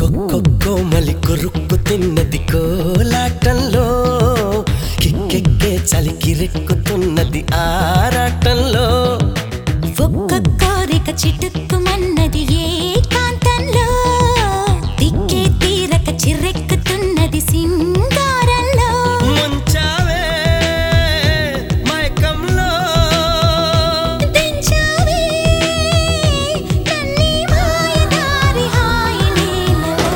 కోమలి కొరుక్కు తిన్నది కోలాటంలో కిక్కెక్కే చలికి రెక్కుతున్నది ఆరాటంలో ఒక్క కోరిక చిటుక్కుమన్నది ఏ కాంతంలో దిక్కే తీరక చిర్రెక్కుతున్నది సింగారంలో ముంచావే మైకంలో దించావే నన్ని మాయదారి హాయి నీలలో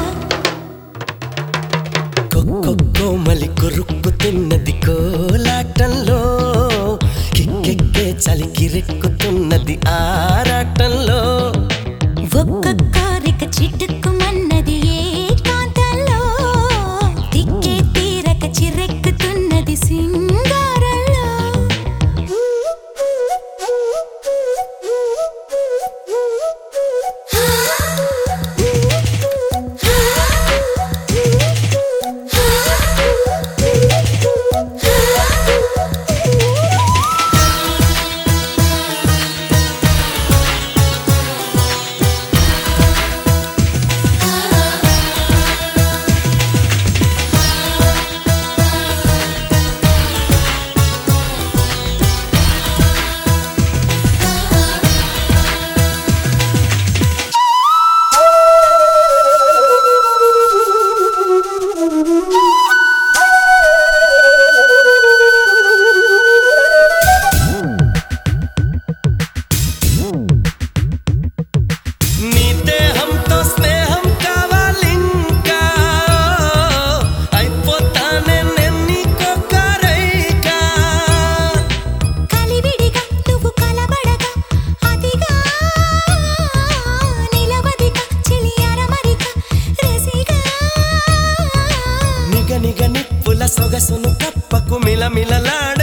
కోమలి కొరుక్కు తిన్నది కోలాటంలో కిక్కెక్కే చలికి రెక్కుతున్నది ఆరాటంలో ఒక్క కోరిక చిటుక్కుమన్నది ఏ కాంతంలో దిక్కే తీరక చిర్రెక్కుతున్నది సింగారంలో నీ దేహంతో స్నేహం కావాలింకా అయిపోతానే నేను నీకొక్కరైకా కలివిడిగా నువ్వు కలబడగా అదిగా నిలవదిగా చిలి అరమరిక రసిగా నిగ నిగ నిప్పుల సొగసును కప్పకు మిలమిలలాడ